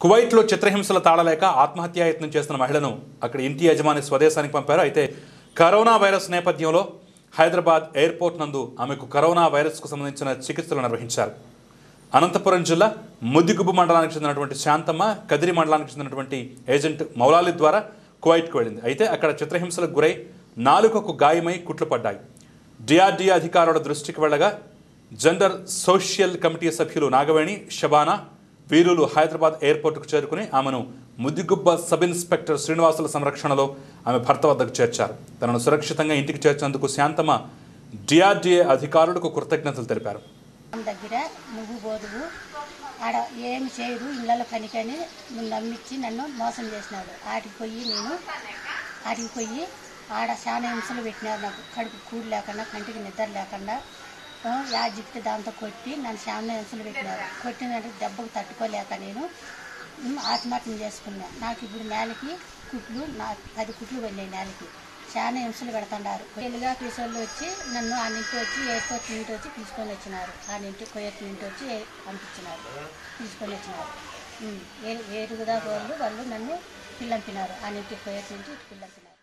కువైట్లో చిత్రహింసల తాళలేక ఆత్మహత్యాయత్నం చేస్తున్న మహిళను అక్కడ ఇంటి యజమాని స్వదేశానికి పంపారు అయితే కరోనా వైరస్ నేపథ్యంలో హైదరాబాద్ ఎయిర్పోర్ట్ నందు ఆమెకు కరోనా వైరస్కు సంబంధించిన చికిత్సలు నిర్వహించారు అనంతపురం జిల్లా ముద్దిగుబ్బు మండలానికి చెందినటువంటి శాంతమ్మ కదిరి మండలానికి చెందినటువంటి ఏజెంట్ మౌలాలి ద్వారా కువైట్కు వెళ్ళింది అయితే అక్కడ చిత్రహింసలకు గురై నాలుకకు గాయమై కుట్లు పడ్డాయి డిఆర్డీఏ అధికారుల దృష్టికి వెళ్ళగా జెండర్ సోషల్ కమిటీ సభ్యులు నాగవేణి షబానా వీరులు హైదరాబాద్ ఎయిర్పోర్టుకు చేరుకుని ఆమెను ముద్దిగుబ్బ సబ్ ఇన్స్పెక్టర్ శ్రీనివాసుల సంరక్షణలో ఆమె భర్త వద్దకు చేర్చారు తనను సురక్షితంగా ఇంటికి చేర్చేందుకు శాంతమ్మ డిఆర్డీఏ అధికారులకు కృతజ్ఞతలు తెలిపారు మన దగ్గర నువ్వు బోదువు ఆడ ఏమి చేయరు ఇళ్ళలో పనికని నువ్వు నమ్మించి నన్ను మోసం చేసినాడు ఆటికి పోయి నేను ఆటికి పోయి ఆడ చాలా హింసలు పెట్టినారు నాకు కడుపు కూడు లేకుండా కంటికి నిద్ర లేకుండా ఆ, యా జిప్తి దాంతో కొట్టి నన్ను చాలా హింసలు పెట్టినారు కొట్టినట్టు దెబ్బకు తట్టుకోలేక నేను ఉమ్, ఆత్మహత్య చేసుకున్నా నాకు ఇప్పుడు నేలకి కుట్లు నా పది కుట్లు వెళ్ళాయి నేలకి చాలా హింసలు పెడుతున్నారు తెలుగు ఆఫీస్ వాళ్ళు వచ్చి నన్ను ఆ ఇంటి వచ్చి ఎయిర్పోర్ట్ నుండి వచ్చి తీసుకొని వచ్చినారు ఆ ఇంటి కొయ్యట్ నుండి వచ్చి ఏ- పంపించినారు తీసుకొని వచ్చినారు ఉమ్, ఏ- వేరుగా వాళ్ళు వాళ్ళు నన్ను పిల్లంపినారు ఆ ఇంటి కొయ్యట్ నుంచి ఇటు పిల్లంపినారు